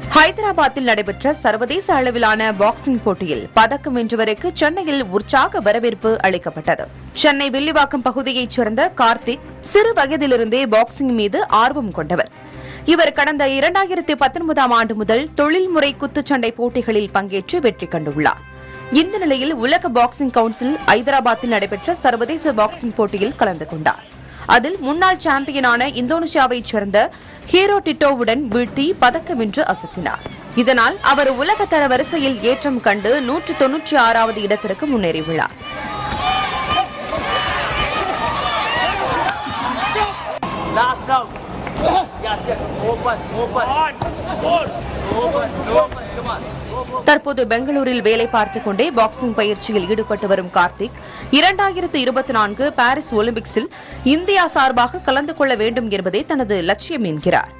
ஹைதராபாத்தில் நடைபெற்ற சர்வதேச அளவிலான பாக்ஸிங் போட்டியில் பதக்கம் வென்றவருக்கு சென்னையில் உற்சாக வரவேற்பு அளிக்கப்பட்டது சென்னை வில்லிவாக்கம் பகுதியைச் சேர்ந்த கார்த்திக் சிறு வயதிலிருந்தே பாக்ஸிங் மீது ஆர்வம் கொண்டவர் இவர் கடந்த இரண்டாயிரத்தி பத்தொன்பதாம் ஆண்டு முதல் தொழில்முறை குத்துச்சண்டை போட்டிகளில் பங்கேற்று வெற்றி கண்டுள்ளார் இந்த நிலையில் உலக பாக்ஸிங் கவுன்சில் ஐதராபாத்தில் நடைபெற்ற சர்வதேச பாக்ஸிங் போட்டியில் கலந்து கொண்டார் அதில் முன்னாள் சாம்பியனான இந்தோனேஷியாவைச் சேர்ந்த ஹீரோ டிட்டோவுடன் வீழ்த்தி பதக்கம் வென்று அசத்தினார் இதனால் அவர் உலகத்தர வரிசையில் ஏற்றம் கண்டு நூற்று தொன்னூற்றி ஆறாவது இடத்திற்கு முன்னேறியுள்ளார் Last round. Yes, yes. Open, open. Open, open. Come on. தற்போது பெங்களூரில் வேலை பார்த்துக் கொண்டே பாக்ஸிங் பயிற்சியில் ஈடுபட்டு வரும் கார்த்திக் இரண்டாயிரத்து இருபத்தி நான்கு பாரிஸ் ஒலிம்பிக்ஸில் இந்தியா சார்பாக கலந்து கொள்ள வேண்டும் என்பதே தனது லட்சியம் என்கிறார்